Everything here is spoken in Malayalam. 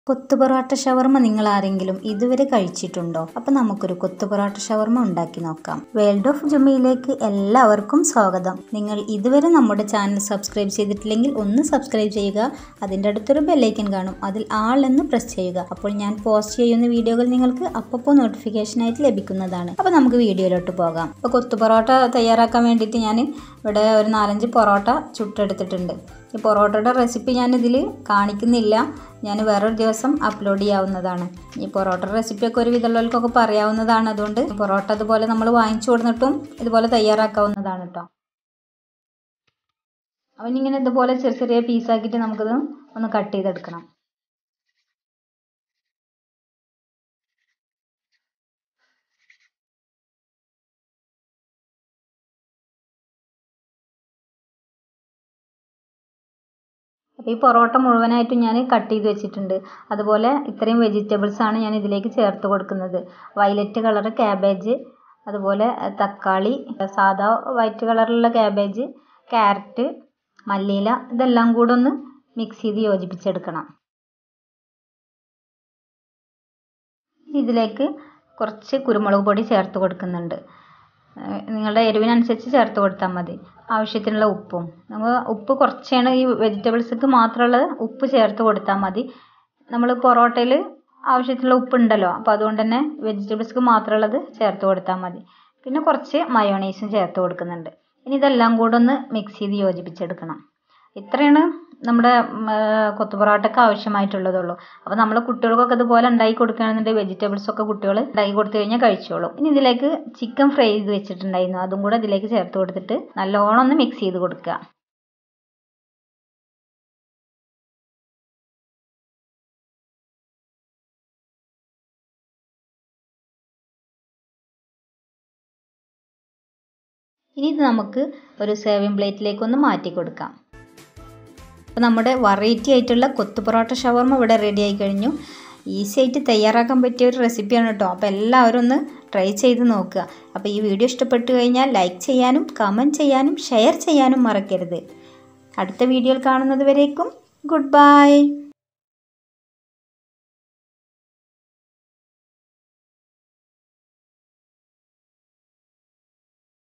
കൊത്തു പൊറോട്ട ഷവർമ നിങ്ങൾ ആരെങ്കിലും ഇതുവരെ കഴിച്ചിട്ടുണ്ടോ അപ്പം നമുക്കൊരു കൊത്തു പൊറോട്ട ഷവർമ ഉണ്ടാക്കി നോക്കാം വേൾഡ് ഓഫ് ജുമയിലേക്ക് എല്ലാവർക്കും സ്വാഗതം നിങ്ങൾ ഇതുവരെ നമ്മുടെ ചാനൽ സബ്സ്ക്രൈബ് ചെയ്തിട്ടില്ലെങ്കിൽ ഒന്ന് സബ്സ്ക്രൈബ് ചെയ്യുക അതിൻ്റെ അടുത്തൊരു ബെല്ലൈക്കൻ കാണും അതിൽ ആൾ എന്ന് പ്രസ് ചെയ്യുക അപ്പോൾ ഞാൻ പോസ്റ്റ് ചെയ്യുന്ന വീഡിയോകൾ നിങ്ങൾക്ക് അപ്പോൾ നോട്ടിഫിക്കേഷനായിട്ട് ലഭിക്കുന്നതാണ് അപ്പോൾ നമുക്ക് വീഡിയോയിലോട്ട് പോകാം അപ്പോൾ കൊത്തു പൊറോട്ട തയ്യാറാക്കാൻ വേണ്ടിയിട്ട് ഞാൻ ഇവിടെ ഒരു നാലഞ്ച് പൊറോട്ട ചുട്ടെടുത്തിട്ടുണ്ട് ഈ പൊറോട്ടയുടെ റെസിപ്പി ഞാനിതിൽ കാണിക്കുന്നില്ല ഞാൻ വേറൊരു ദിവസം അപ്ലോഡ് ചെയ്യാവുന്നതാണ് ഈ പൊറോട്ട റെസിപ്പിയൊക്കെ ഒരു വിധമുള്ളവർക്കൊക്കെ പറയാവുന്നതാണ് അതുകൊണ്ട് പൊറോട്ട അതുപോലെ നമ്മൾ വാങ്ങിച്ചു കൊടുത്തിട്ടും ഇതുപോലെ തയ്യാറാക്കാവുന്നതാണ് കേട്ടോ അവൻ ഇങ്ങനെ ഇതുപോലെ ചെറിയ ചെറിയ പീസാക്കിയിട്ട് നമുക്കിത് ഒന്ന് കട്ട് ചെയ്തെടുക്കണം അപ്പോൾ ഈ പൊറോട്ട മുഴുവനായിട്ടും ഞാൻ കട്ട് ചെയ്ത് വെച്ചിട്ടുണ്ട് അതുപോലെ ഇത്രയും വെജിറ്റബിൾസ് ആണ് ഞാൻ ഇതിലേക്ക് ചേർത്ത് കൊടുക്കുന്നത് വയലറ്റ് കളർ ക്യാബേജ് അതുപോലെ തക്കാളി സാധാ വൈറ്റ് കളറിലുള്ള ക്യാബേജ് ക്യാരറ്റ് മല്ലിയില ഇതെല്ലാം കൂടെ ഒന്ന് മിക്സ് ചെയ്ത് യോജിപ്പിച്ചെടുക്കണം ഇതിലേക്ക് കുറച്ച് കുരുമുളക് പൊടി ചേർത്ത് കൊടുക്കുന്നുണ്ട് നിങ്ങളുടെ എരിവിനനുസരിച്ച് ചേർത്ത് കൊടുത്താൽ മതി ആവശ്യത്തിനുള്ള ഉപ്പും നമ്മൾ ഉപ്പ് കുറച്ചാണ് ഈ വെജിറ്റബിൾസിക്ക് മാത്രമുള്ള ഉപ്പ് ചേർത്ത് കൊടുത്താൽ മതി നമ്മൾ പൊറോട്ടയിൽ ആവശ്യത്തിനുള്ള ഉപ്പ് ഉണ്ടല്ലോ അപ്പോൾ അതുകൊണ്ട് തന്നെ വെജിറ്റബിൾസിക്ക് മാത്രമുള്ളത് ചേർത്ത് കൊടുത്താൽ മതി പിന്നെ കുറച്ച് മയോണൈസും ചേർത്ത് കൊടുക്കുന്നുണ്ട് ഇനി ഇതെല്ലാം കൂടെ ഒന്ന് മിക്സ് ചെയ്ത് യോജിപ്പിച്ചെടുക്കണം ഇത്രയാണ് നമ്മുടെ കൊത്തു പൊറോട്ടയ്ക്ക് ആവശ്യമായിട്ടുള്ളതുള്ളൂ അപ്പോൾ നമ്മൾ കുട്ടികൾക്കൊക്കെ ഇതുപോലെ ഉണ്ടാക്കി കൊടുക്കുകയാണെന്നുണ്ടെങ്കിൽ വെജിറ്റബിൾസ് ഒക്കെ കുട്ടികൾ ഉണ്ടാക്കി കൊടുത്തു കഴിഞ്ഞാൽ കഴിച്ചോളും ഇനി ഇതിലേക്ക് ചിക്കൻ ഫ്രൈ ചെയ്ത് വെച്ചിട്ടുണ്ടായിരുന്നു അതും കൂടെ ഇതിലേക്ക് ചേർത്ത് കൊടുത്തിട്ട് നല്ലോണം ഒന്ന് മിക്സ് ചെയ്ത് കൊടുക്കുക ഇനി ഇത് നമുക്ക് ഒരു സേവിങ് പ്ലേറ്റിലേക്ക് ഒന്ന് മാറ്റി കൊടുക്കാം അപ്പോൾ നമ്മുടെ വെറൈറ്റി ആയിട്ടുള്ള കൊത്തു പൊറോട്ട ഷവർമ ഇവിടെ റെഡി ആയി കഴിഞ്ഞു ഈസി ആയിട്ട് തയ്യാറാക്കാൻ പറ്റിയ ഒരു റെസിപ്പിയാണ് കേട്ടോ അപ്പോൾ എല്ലാവരും ഒന്ന് ട്രൈ ചെയ്ത് നോക്കുക അപ്പോൾ ഈ വീഡിയോ ഇഷ്ടപ്പെട്ടു കഴിഞ്ഞാൽ ലൈക്ക് ചെയ്യാനും കമൻറ്റ് ചെയ്യാനും ഷെയർ ചെയ്യാനും മറക്കരുത് അടുത്ത വീഡിയോയിൽ കാണുന്നത് വരേക്കും ഗുഡ് ബൈ